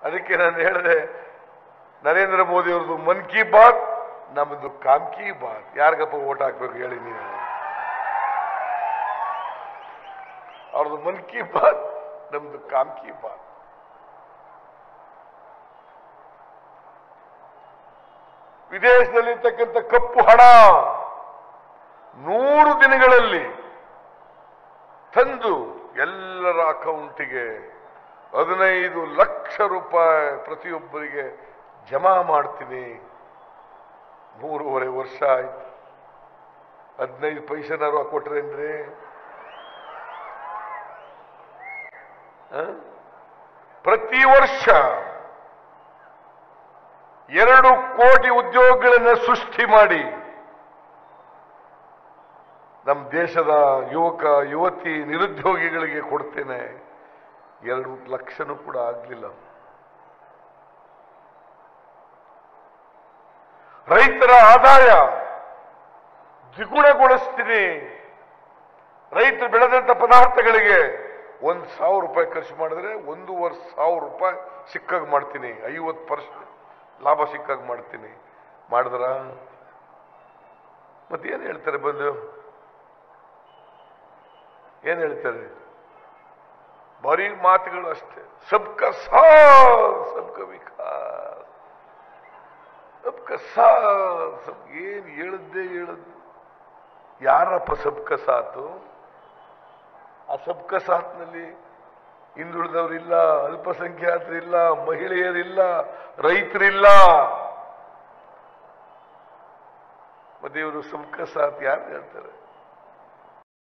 ಅದಕ್ಕೆ ನಾನು ಹೇಳಿದೆ ನರೇಂದ್ರ ಮೋದಿ ಅವ್ರದ್ದು ಮನ್ ಕಿ ಬಾತ್ ನಮ್ದು ಕಾಮ್ ಕಿ ಬಾತ್ ಯಾರಿಗಪ್ಪ ಓಟ್ ಹಾಕ್ಬೇಕು ಹೇಳಿ ನೀವು ಅವ್ರದ್ದು ಮನ್ ಕಿ ಬಾತ್ ನಮ್ದು ಕಾಮ್ ಕಿ ಬಾತ್ ವಿದೇಶದಲ್ಲಿರ್ತಕ್ಕಂಥ ಕಪ್ಪು ಹಣ ನೂರು ದಿನಗಳಲ್ಲಿ ತಂದು ಎಲ್ಲರ ಅಕೌಂಟಿಗೆ ಹದಿನೈದು ಲಕ್ಷ ರೂಪಾಯಿ ಪ್ರತಿಯೊಬ್ಬರಿಗೆ ಜಮಾ ಮಾಡ್ತೀನಿ ಮೂರುವರೆ ವರ್ಷ ಆಯ್ತು ಹದಿನೈದು ಪೈಸೆನಾರು ಕೊಟ್ರೇನ್ರಿ ಆ? ಪ್ರತಿ ವರ್ಷ ಎರಡು ಕೋಟಿ ಉದ್ಯೋಗಗಳನ್ನು ಸೃಷ್ಟಿ ಮಾಡಿ ನಮ್ಮ ದೇಶದ ಯುವಕ ಯುವತಿ ನಿರುದ್ಯೋಗಿಗಳಿಗೆ ಕೊಡ್ತೇನೆ ಎರಡು ಲಕ್ಷನೂ ಕೂಡ ಆಗ್ಲಿಲ್ಲ ರೈತರ ಆದಾಯ ದ್ವಿಗುಣಗೊಳಿಸ್ತೀನಿ ರೈತರು ಬೆಳೆದಂತ ಪದಾರ್ಥಗಳಿಗೆ ಒಂದು ಸಾವಿರ ರೂಪಾಯಿ ಖರ್ಚು ಮಾಡಿದ್ರೆ ಒಂದೂವರೆ ಸಾವಿರ ರೂಪಾಯಿ ಸಿಕ್ಕಾಗ ಮಾಡ್ತೀನಿ ಐವತ್ತು ಪರ್ಸೆಂಟ್ ಲಾಭ ಸಿಕ್ಕಾಗ ಮಾಡ್ತೀನಿ ಮಾಡಿದ್ರ ಮತ್ತೆ ಏನು ಹೇಳ್ತಾರೆ ಬಂದು ಏನ್ ಹೇಳ್ತಾರೆ ಬರೀ ಮಾತುಗಳು ಅಷ್ಟೇ ಸಬ್ಕ ಸಾಥ್ ಸಬ್ಕ ವಿಕಾಸ್ ಸಬ್ಕ ಸಾಥ್ ಸಬ್ ಏನ್ ಹೇಳದ್ದೇ ಹೇಳದ್ದು ಯಾರಪ್ಪ ಸಬ್ಕ ಸಾತು ಆ ಸಬ್ಕ ಸಾತ್ನಲ್ಲಿ ಹಿಂದುಳಿದವರಿಲ್ಲ ಅಲ್ಪಸಂಖ್ಯಾತರಿಲ್ಲ ಮಹಿಳೆಯರಿಲ್ಲ ರೈತರಿಲ್ಲ ಮತ್ತೆ ಇವರು ಸಬ್ಕ ಸಾಥ್ ಯಾರು ಹೇಳ್ತಾರೆ